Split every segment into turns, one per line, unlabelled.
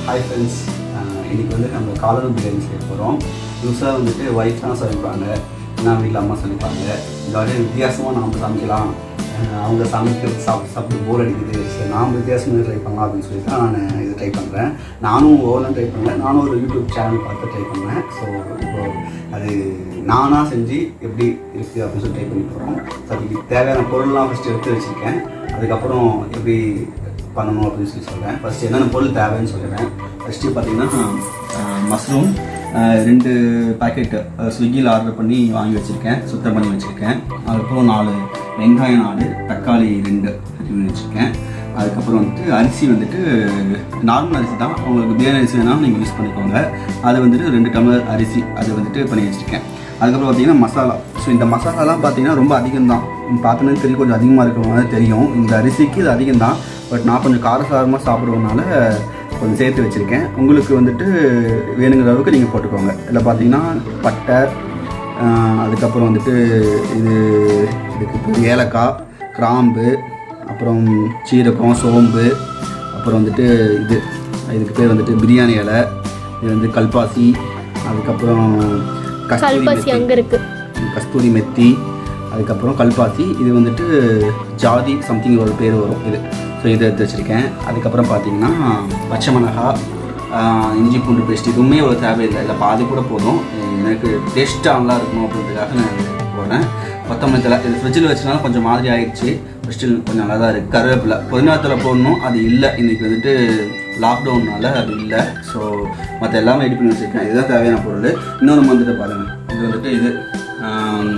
Hi friends இன்னைக்கு வந்து நம்ம காலர் பிரியாணி செய்ய போகிறோம் புதுசாக வந்துட்டு ஒய்ஃப் தான் சமைப்பாங்க நான் வீட்டில் அம்மா சமைப்பாங்க இந்த வாட்டி வித்தியாசமாக நாம் சமைக்கலாம் அஹ் அவங்க சமைக்கிறது சாப்பிட்டு சாப்பிட்டு போர் அடிக்குது சரி நாம் வித்தியாசமாக ட்ரை பண்ணலாம் அப்படின்னு சொல்லி தான் நான் இது ட்ரை பண்ணுறேன் நானும் ஓவனும் ட்ரை பண்ணேன் நானும் ஒரு யூடியூப் சேனல் பார்த்து ட்ரை பண்ணேன் ஸோ இப்போ அது நானாக செஞ்சு எப்படி இருக்குது அப்படின்னு சொல்லி ட்ரை பண்ணி போகிறோம் ஸோ அதுக்கு தேவையான பொருள்லாம் ஃபஸ்ட்டு எடுத்து வச்சுருக்கேன் அதுக்கப்புறம் எப்படி பண்ணணும் அப்படின்னு சொல்லி சொல்கிறேன் ஃபஸ்ட்டு என்னென்ன பொருள் தேவைன்னு சொல்லிடுறேன் ஃபஸ்ட்டு பார்த்தீங்கன்னா மஷ்ரூம் ரெண்டு பேக்கெட் ஸ்விக்கியில் ஆர்டர் பண்ணி வாங்கி வச்சுருக்கேன் சுத்தம் பண்ணி வச்சுருக்கேன் அதுக்கப்புறம் நாலு வெங்காயம் நாலு தக்காளி ரெண்டு ரெடி பண்ணி வச்சுருக்கேன் அதுக்கப்புறம் வந்துட்டு அரிசி வந்துட்டு நார்மல் அரிசி தான் உங்களுக்கு பிரியாணி அரிசி வேணாலும் நீங்கள் யூஸ் பண்ணிக்கோங்க அது வந்துட்டு ரெண்டு டம்ளர் அரிசி அது வந்துட்டு பண்ணி வச்சுருக்கேன் அதுக்கப்புறம் பார்த்தீங்கன்னா மசாலா ஸோ இந்த மசாலாலாம் பார்த்தீங்கன்னா ரொம்ப அதிகம் தான் பார்த்தோன்னே தெரியும் கொஞ்சம் அதிகமாக இருக்கிற மாதிரி தெரியும் இந்த அரிசிக்கு இது அதிகம் தான் பட் நான் கொஞ்சம் காரசாரமாக சாப்பிடுவதுனால கொஞ்சம் சேர்த்து வச்சுருக்கேன் உங்களுக்கு வந்துட்டு வேணுங்கிற அளவுக்கு நீங்கள் போட்டுக்கோங்க இதில் பார்த்தீங்கன்னா பட்டை ஆஹ், அதுக்கப்புறம் வந்துட்டு இது இதுக்கு பேர் ஏலக்காய் கிராம்பு அப்புறம் சீரகம் சோம்பு அப்புறம் வந்துட்டு இது இதுக்கு பேர் வந்துட்டு பிரியாணி இலை இது வந்து கல்பாசி அதுக்கப்புறம் கஸ்தூரி
கல்பாசி
மெத்தி.
அங்க இருக்கு
கஸ்தூரி மெத்தி அதுக்கப்புறம் கல்பாசி இது வந்துட்டு ஜாதி சம்திங் ஒரு பேர் வரும் இது ஸோ இதை எடுத்து வச்சுருக்கேன் அதுக்கப்புறம் பார்த்தீங்கன்னா பச்சை மிளகாய் ஆஹ், இஞ்சி பூண்டு பேஸ்ட் இதுவுமே ஒரு தேவையில்லை இல்லை பாதி கூட போதும் எனக்கு டேஸ்ட்டாக நல்லா இருக்கணும் அப்படின்றதுக்காக நான் இது போடுறேன் கொத்தமல்லி தலை இது ஃப்ரிட்ஜில் வச்சனால கொஞ்சம் மாதிரி ஆயிடுச்சு ஸ்டில் கொஞ்சம் நல்லா தான் இருக்குது கருவேப்பிலை புதினா தலை போடணும் அது இல்லை இன்றைக்கி வந்துட்டு லாக்டவுன்னால அது இல்லை ஸோ மற்ற எல்லாமே ரெடி பண்ணி வச்சுருக்கேன் இதுதான் தேவையான பொருள் இன்னொன்று வந்துட்டு பாருங்கள் இது வந்துட்டு இது ஆம்,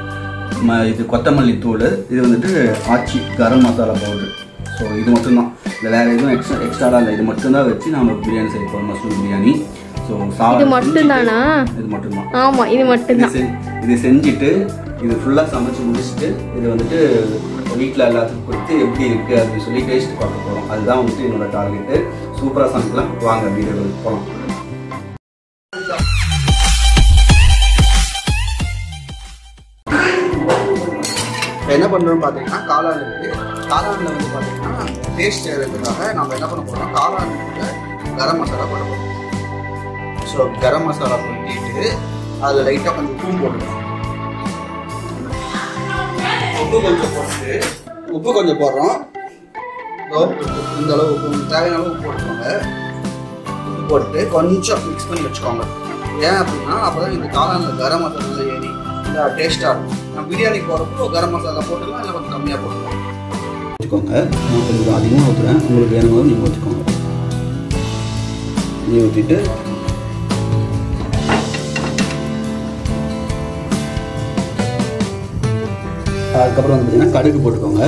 ம இது கொத்தமல்லி தூள் இது வந்துட்டு ஆச்சி கரம் மசாலா பவுடர் ஸோ இது மட்டும்தான் இல்லை வேறு எதுவும் எக்ஸ்ட்ரா எக்ஸ்ட்ராலாம் இல்லை இது மட்டும்தான் வச்சு நம்ம பிரியாணி செய்ய போகிறோம் மஷ்ரூம் பிரியாணி ஸோ
இது மட்டும்தானா?
இது மட்டும்தான்
ஆமா இது
இது
மட்டும்தான்
செ- இது செஞ்சுட்டு இது ஃபுல்லாக சமைச்சு முடிச்சுட்டு இது வந்துட்டு வீட்டில் எல்லாத்துக்கும் கொடுத்து எப்படி இருக்குது அப்படின்னு சொல்லி டேஸ்ட் பார்க்க போகிறோம் அதுதான் வந்துட்டு என்னோட டார்கெட்டு சூப்பராக சமைக்கலாம் வாங்க வீடியோ போகலாம் இப்போ என்ன பண்ணுறோம் பார்த்தீங்கன்னா காளான் இருக்குது காளானில் வந்து பார்த்தீங்கன்னா டேஸ்ட் ஏறதுக்காக நம்ம என்ன பண்ண போகிறோம் காளானுக்குள்ள கரம் மசாலா போட போகிறோம் ஸோ கரம் மசாலா பண்ணிட்டு அதில் லைட்டாக கொஞ்சம் உப்பு போட்டுக்கணும் உப்பு கொஞ்சம் போட்டு உப்பு கொஞ்சம் போடுறோம் இதோ உப்பு. இந்த அளவு உப்பு உங்களுக்கு தேவையான அளவு உப்பு போட்டுக்கோங்க உப்பு போட்டு கொஞ்சம் மிக்ஸ் பண்ணி வச்சுக்கோங்க ஏன் அப்படின்னா அப்போ தான் இந்த காளானில் கரம் மசாலா ஏறி டேஸ்ட்டாக இருக்கும் நம்ம பிரியாணி போகிறப்போ கரம் மசாலா போட்டுக்கலாம் இல்லை கொஞ்சம் கம்மியாக போட்டுக்கலாம் வச்சுக்கோங்க நான் கொஞ்சம் அதிகமாக ஊற்றுறேன் உங்களுக்கு வேணும்போது நீங்கள் ஊற்றிக்கோங்க நீ ஊற்றிட்டு அதுக்கப்புறம் வந்து பார்த்தீங்கன்னா கடுகு போட்டுக்கோங்க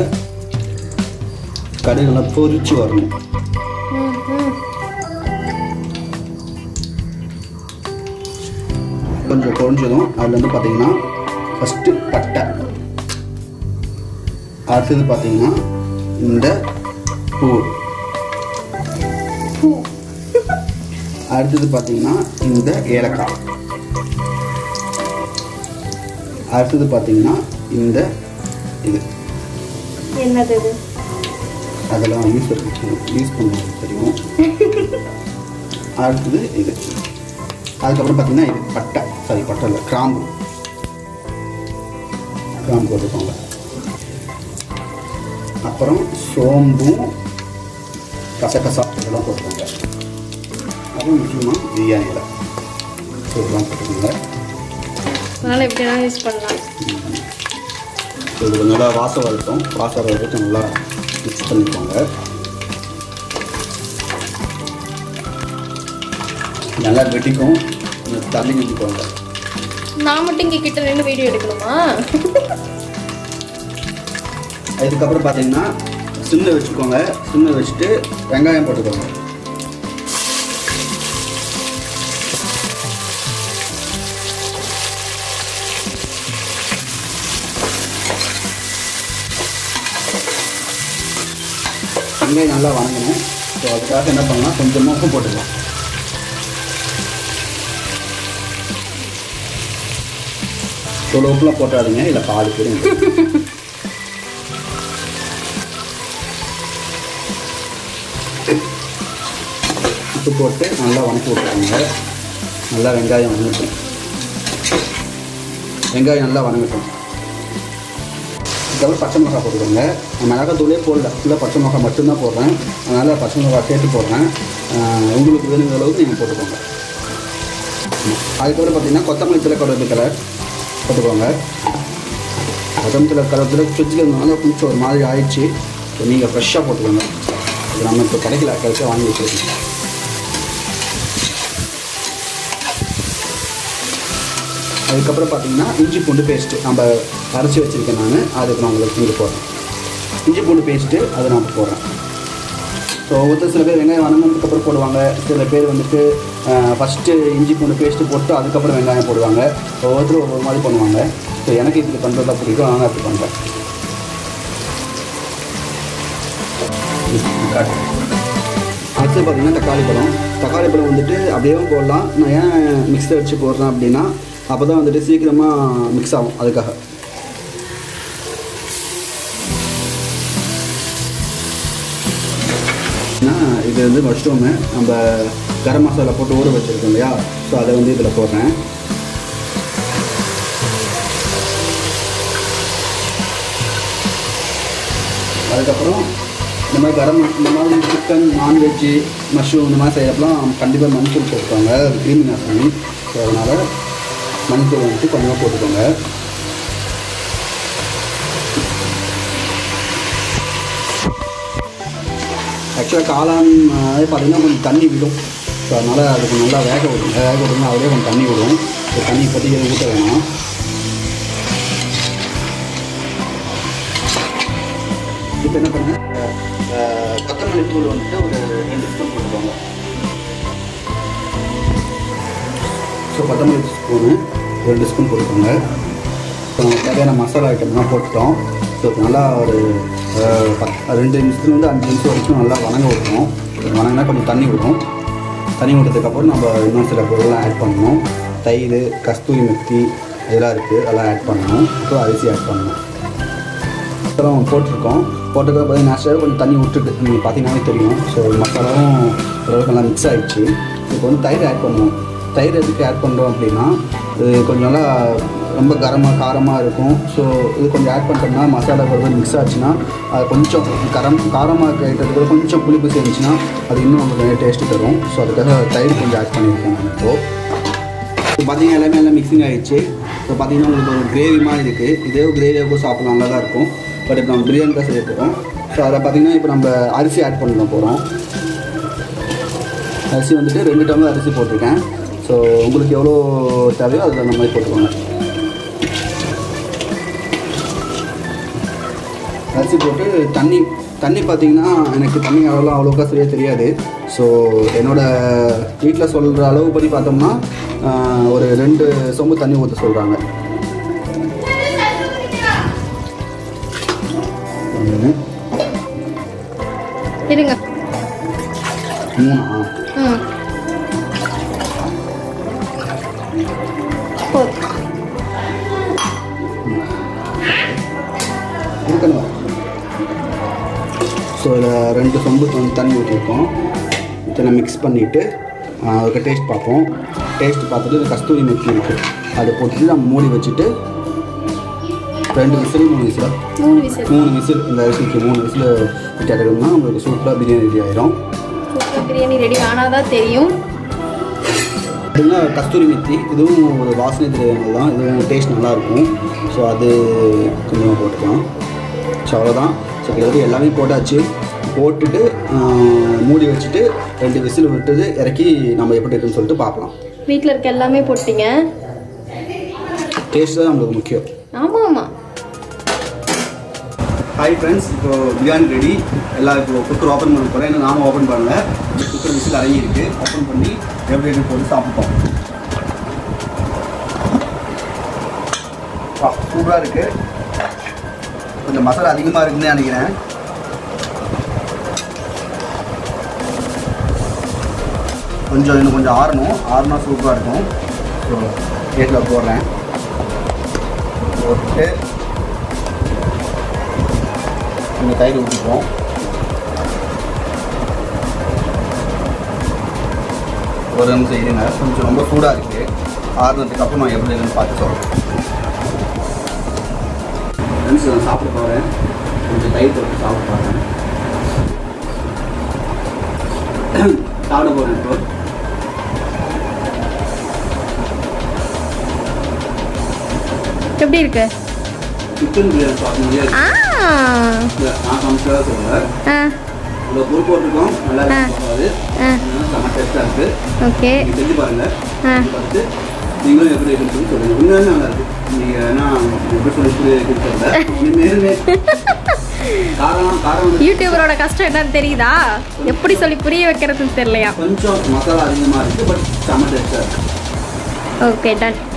கடுகு நல்லா பொரிச்சு வரணும்
ம், ம்.
கொஞ்சம் பொரிஞ்சதும் அதில் வந்து பார்த்தீங்கன்னா ஃபஸ்ட்டு பட்டை அடுத்தது பார்த்தீங்கன்னா இந்த பூ
பூ.
அடுத்தது பார்த்தீங்கன்னா இந்த ஏலக்காய் அடுத்தது பார்த்தீங்கன்னா இந்த இது
என்னது இது
அதெல்லாம் யூஸ் யூஸ் பண்ணுறது தெரியும் அடுத்தது இது அதுக்கப்புறம் பார்த்தீங்கன்னா இது பட்டை சாரி பட்டை இல்லை கிராம்பு கிராம்பு போட்டுக்கோங்க அப்புறம் சோம்பும் கசகசா இதெல்லாம் போட்டுக்கோங்க அப்புறம் முக்கியமாக பிரியாணி இலை ஸோ இதெல்லாம் போட்டுக்கோங்க
அதனால எப்படிலாம் யூஸ் பண்ணலாம்
ஸோ இது கொஞ்சம் நல்லா வாசம் வரட்டும் வாசம் வர வரைக்கும் நல்லா மிக்ஸ் பண்ணிக்கோங்க நல்லா வெட்டிக்கும் கொஞ்சம் தள்ளி நிறுத்திக்கோங்க
நான் மட்டும் இங்க கிட்ட நின்று வீடியோ எடுக்கணுமா
அதுக்கப்புறம் பார்த்தீங்கன்னா சிம்மில் வச்சுக்கோங்க சிம்மில் வச்சுட்டு வெங்காயம் போட்டுக்கோங்க வெங்காயம் நல்லா வணங்கணும் ஸோ அதுக்காக என்ன பண்ணலாம் கொஞ்சமாக உப்பு போட்டுக்கலாம் இவ்வளோ உப்புலாம் போட்டாதுங்க இல்லை பாதி பேரும் உப்பு போட்டு நல்லா வணக்கி விட்டுருங்க நல்லா வெங்காயம் வணங்கட்டும் வெங்காயம் நல்லா வணங்கட்டும் இதுக்கப்புறம் பச்சை மிளகா போட்டுக்கோங்க நான் மிளகாய் தூளே போடல ஃபுல்லாக பச்சை மிளகா மட்டும்தான் போடுறேன் அதனால் பச்சை மிளகா சேர்த்து போடுறேன் ஆஹ் உங்களுக்கு வேணுங்கிற அளவுக்கு நீங்கள் போட்டுக்கோங்க அதுக்கப்புறம் பார்த்தீங்கன்னா கொத்தமல்லி தலை கருவேப்பிலை தலை போட்டுக்கோங்க கொத்தமல்லி தலை கருவேப்பிலை ஃப்ரிட்ஜில் இருந்தனால கொஞ்சம் ஒரு மாதிரி ஆயிடுச்சு நீங்கள் ஃப்ரெஷ்ஷாக போட்டுக்கோங்க இது நம்ம இப்போ கிடைக்கல கிடைச்சா வாங்கி வச்சுருக்கோம் அதுக்கப்புறம் பார்த்தீங்கன்னா இஞ்சி பூண்டு பேஸ்ட்டு நம்ம அரைச்சி வச்சுருக்கேன் நான் அதுக்கு நான் உங்களுக்கு இங்கே போடுறேன் இஞ்சி பூண்டு பேஸ்ட்டு அதை நான் போடுறேன் ஸோ ஒவ்வொருத்தர் சில பேர் வெங்காயம் வணங்கினதுக்கப்புறம் போடுவாங்க சில பேர் வந்துட்டு ஃபஸ்ட்டு இஞ்சி பூண்டு பேஸ்ட்டு போட்டு அதுக்கப்புறம் வெங்காயம் போடுவாங்க ஒவ்வொருத்தரும் ஒவ்வொரு மாதிரி பண்ணுவாங்க ஸோ எனக்கு இப்படி பண்ணுறது தான் பிடிக்கும் அதனால் அப்படி பண்ணுறேன் அடுத்து பார்த்தீங்கன்னா தக்காளி பழம் தக்காளி பழம் வந்துட்டு அப்படியேவும் போடலாம் நான் ஏன் மிக்ஸில் வச்சு போடுறேன் அப்படின்னா அப்போ தான் வந்துட்டு சீக்கிரமாக மிக்ஸ் ஆகும் அதுக்காக ஏன்னா இது வந்து மஷ்ரூமு நம்ம கரம் மசாலா போட்டு ஊற வச்சுருக்கோம் இல்லையா ஸோ அதை வந்து இதில் போடுறேன் அதுக்கப்புறம் இந்த மாதிரி கரம் இந்த மாதிரி சிக்கன் நான்வெஜ்ஜு மஷ்ரூம் இந்த மாதிரி செய்யறப்பலாம் கண்டிப்பாக மஞ்சள் போட்டுருவாங்க அது கிருமி நாசினி ஸோ அதனால் மஞ்சள் வந்துட்டு கொஞ்சமாக போட்டுக்கோங்க ஆக்சுவலாக காளான் அது பார்த்தீங்கன்னா கொஞ்சம் தண்ணி விடும் ஸோ அதனால் அதுக்கு நல்லா வேக விடும் வேக விடுங்க அதிலே கொஞ்சம் தண்ணி விடும் ஸோ தண்ணி பற்றி எதுவும் ஊற்ற வேணாம் இப்போ என்ன பண்ணுங்க அஹ், கொத்தமல்லி தூள் வந்துட்டு ஒரு ரெண்டு ஸ்பூன் போட்டுக்கோங்க ஸோ கொத்தமல்லி ஸ்பூனு ரெண்டு ஸ்பூன் போட்டுக்கோங்க இப்போ நம்ம தேவையான மசாலா ஐட்டம்லாம் போட்டுட்டோம் ஸோ இப்போ நல்லா ஒரு அஹ், பத்- ரெண்டு நிமிஷத்துலேருந்து அஞ்சு நிமிஷம் வரைக்கும் நல்லா வணங்க விடணும் வணங்கினா கொஞ்சம் தண்ணி விடும் தண்ணி விட்டதுக்கப்புறம் நம்ம இன்னும் சில பொருள்லாம் ஆட் பண்ணணும் தயிர் கஸ்தூரி மெத்தி இதெல்லாம் இருக்குது அதெல்லாம் ஆட் பண்ணணும் அப்புறம் அரிசி ஆட் பண்ணணும் அப்புறம் போட்டிருக்கோம் போட்டதுக்கு பார்த்தீங்கன்னா நேச்சுரலாக கொஞ்சம் தண்ணி விட்டுருக்கு நீங்கள் பார்த்தீங்கன்னாவே தெரியும் ஸோ மசாலாவும் ஓரளவுக்கு நல்லா மிக்ஸ் ஆகிடுச்சு இப்போ வந்து தயிர் ஆட் பண்ணுவோம் தயிர் எதுக்கு ஆட் பண்ணுறோம் அப்படின்னா இது கொஞ்சம் நல்லா ரொம்ப கரமாக காரமாக இருக்கும் ஸோ இது கொஞ்சம் ஆட் பண்ணிட்டோம்னா மசாலா கூட மிக்ஸ் ஆச்சுன்னா அது கொஞ்சம் கரம் காரமாக இருக்கிறது கூட கொஞ்சம் புளிப்பு சேர்ந்துச்சுன்னா அது இன்னும் நமக்கு டேஸ்ட்டு தரும் ஸோ அதுக்காக தயிர் கொஞ்சம் ஆட் பண்ணியிருக்கேன் நான் இப்போது இப்போ பார்த்தீங்கன்னா எல்லாமே எல்லாம் மிக்சிங் ஆகிடுச்சு இப்போ பார்த்தீங்கன்னா உங்களுக்கு ஒரு கிரேவி மாதிரி இருக்குது இதே கிரேவியாக கூட சாப்பிட நல்லா தான் இருக்கும் பட் இப்போ நம்ம பிரியாணி தான் செய்ய போகிறோம் ஸோ அதில் பார்த்தீங்கன்னா இப்போ நம்ம அரிசி ஆட் பண்ண போகிறோம் அரிசி வந்துட்டு ரெண்டு டம்ளர் அரிசி போட்டிருக்கேன் ஸோ உங்களுக்கு எவ்வளோ தேவையோ அதில் அந்த மாதிரி போட்டுக்கோங்க அரிசி போட்டு தண்ணி தண்ணி பார்த்தீங்கன்னா எனக்கு தண்ணி அளவுலாம் அவ்வளோக்கா சரியாக தெரியாது ஸோ என்னோட வீட்டில் சொல்கிற அளவு படி பார்த்தோம்னா ஆஹ், ஒரு ரெண்டு சொம்பு தண்ணி ஊற்ற சொல்கிறாங்க
இருங்க
மூணா
ம் போதும்
இருக்கணும் ஸோ இதில் ரெண்டு சொம்பு தண்ணி- தண்ணி ஊற்றிருக்கோம் இதில் மிக்ஸ் பண்ணிவிட்டு அதுக்கு டேஸ்ட் பார்ப்போம் டேஸ்ட் பார்த்துட்டு இது கஸ்தூரி மெத்தி இருக்குது அதை போட்டுட்டு நம்ம மூடி வச்சுட்டு ரெண்டு விசில் மூணு விசில்
மூணு விசில்
மூணு விசில் இந்த அரிசிக்கு மூணு விசில் விட்டு உங்களுக்கு சூப்பராக பிரியாணி ரெடி ஆயிரும்
சூப்பர் பிரியாணி ரெடி ஆனால் தான் தெரியும்
பார்த்தீங்கன்னா கஸ்தூரி மெத்தி இதுவும் ஒரு வாசனை திரவியங்கள் தான் இதுவும் டேஸ்ட் நல்லாயிருக்கும் ஸோ அது கொஞ்சமாக போட்டுக்கலாம் ஸோ அவ்வளோதான் ஸோ கிட்டத்தட்ட எல்லாமே போட்டாச்சு போட்டுட்டு ஆஹ், மூடி வச்சுட்டு ரெண்டு விசில் விட்டுது இறக்கி நம்ம எப்படி இருக்குன்னு சொல்லிட்டு பார்க்கலாம்
வீட்டில் இருக்க எல்லாமே போட்டீங்க
டேஸ்ட் தான் நம்மளுக்கு முக்கியம்
ஆமாம் ஆமாம்
ஹாய் ஃப்ரெண்ட்ஸ் இப்போ பிரியாணி ரெடி எல்லாம் இப்போ குக்கர் ஓப்பன் பண்ண போகிறேன் ஏன்னா நானும் ஓப்பன் பண்ணல குக்கர் விசில் அடங்கி இருக்கு ஓப்பன் பண்ணி எப்படி இருக்குன்னு போட்டு சாப்பிட்டோம் சூப்பராக இருக்கு கொஞ்சம் மசாலா அதிகமாக இருக்குன்னு நினைக்கிறேன் கொஞ்சம் இன்னும் கொஞ்சம் ஆறணும் ஆறுனா சூப்பராக இருக்கும் ஸோ கேட்டில் போடுறேன் போட்டு இந்த தயிர் ஊற்றிப்போம் ஒரு நிமிஷம் இருங்க கொஞ்சம் ரொம்ப சூடாக இருக்குது ஆறுனதுக்கு அப்புறம் நான் எப்படி இருக்குன்னு பார்த்து சொல்கிறேன் ஃப்ரெண்ட்ஸ் நான் சாப்பிட போகிறேன் கொஞ்சம் தயிர் தொட்டு சாப்பிட்டு பார்க்குறேன் சாப்பிட போகிறேன் இப்போ
எப்படி இருக்கு
சிக்கன் பிரியாணி சாப்பிட முடியாது
ஆ
இல்ல, நான் சமைச்சதாக சொல்லுவேன்
ஆ
இவ்வளோ பொருள் போட்டிருக்கோம் நல்லா
ஆ.
போகாது
ஆ
செம்ம டேஸ்ட்டாக இருக்குது
ஓகே
நீங்கள் செஞ்சு பாருங்கள்
ஆ
செஞ்சு பார்த்துட்டு நீங்களும் எப்படி இருக்குன்னு சொல்லி சொல்லுங்கள் உண்மையாலுமே நல்லா இருக்கு நீங்கள் ஏன்னா எப்படி சொல்லி இப்படி இருக்குன்னு தெரியல உண்மையிலுமே காரம் காரம் வந்து
யூடியூபரோட கஷ்டம் என்னன்னு தெரியுதா எப்படி சொல்லி புரிய வைக்கிறதுன்னு தெரியலையா
கொஞ்சம் மசாலா அதிகமாக இருக்குது பட் செம்ம டேஸ்ட்டாக இருக்குது
ஓகே டன்